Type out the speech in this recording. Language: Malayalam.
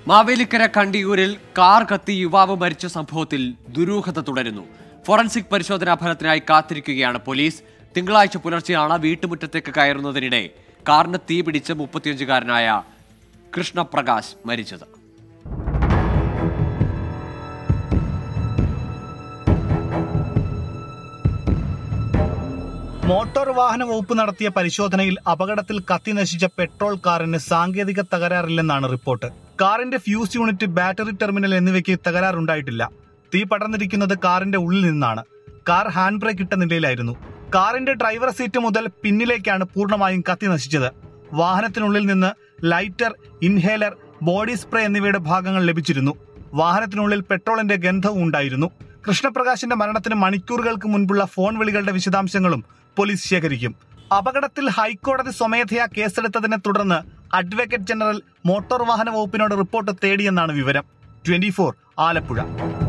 മാവേലിക്കര കണ്ടിയൂരിൽ കാർ കത്തി യുവാവ് മരിച്ച സംഭവത്തിൽ ദുരൂഹത തുടരുന്നു ഫോറൻസിക് പരിശോധനാ ഫലത്തിനായി കാത്തിരിക്കുകയാണ് പോലീസ് തിങ്കളാഴ്ച പുലർച്ചെയാണ് വീട്ടുമുറ്റത്തേക്ക് കയറുന്നതിനിടെ കാറിന് തീ പിടിച്ച് മുപ്പത്തിയഞ്ചുകാരനായ കൃഷ്ണപ്രകാശ് മരിച്ചത് മോട്ടോർ വാഹന വകുപ്പ് നടത്തിയ പരിശോധനയിൽ അപകടത്തിൽ കത്തി നശിച്ച പെട്രോൾ കാറിന് സാങ്കേതിക തകരാറില്ലെന്നാണ് റിപ്പോർട്ട് കാറിന്റെ ഫ്യൂസ് യൂണിറ്റ് ബാറ്ററി ടെർമിനൽ എന്നിവയ്ക്ക് തകരാറുണ്ടായിട്ടില്ല തീ പടർന്നിരിക്കുന്നത് കാറിന്റെ ഉള്ളിൽ നിന്നാണ് കാർ ഹാൻഡ് ബ്രേക്ക് ഇട്ട നിലയിലായിരുന്നു കാറിന്റെ ഡ്രൈവർ സീറ്റ് മുതൽ പിന്നിലേക്കാണ് പൂർണ്ണമായും കത്തി നശിച്ചത് വാഹനത്തിനുള്ളിൽ നിന്ന് ലൈറ്റർ ഇൻഹേലർ ബോഡി സ്പ്രേ എന്നിവയുടെ ഭാഗങ്ങൾ ലഭിച്ചിരുന്നു വാഹനത്തിനുള്ളിൽ പെട്രോളിന്റെ ഗന്ധവും ഉണ്ടായിരുന്നു കൃഷ്ണപ്രകാശിന്റെ മരണത്തിന് മണിക്കൂറുകൾക്ക് മുൻപുള്ള ഫോൺ വിളികളുടെ വിശദാംശങ്ങളും പോലീസ് ശേഖരിക്കും അപകടത്തിൽ ഹൈക്കോടതി സ്വമേധയാ കേസെടുത്തതിനെ തുടർന്ന് അഡ്വക്കേറ്റ് ജനറൽ മോട്ടോർ വാഹന വകുപ്പിനോട് റിപ്പോർട്ട് തേടിയെന്നാണ് വിവരം ട്വന്റി ആലപ്പുഴ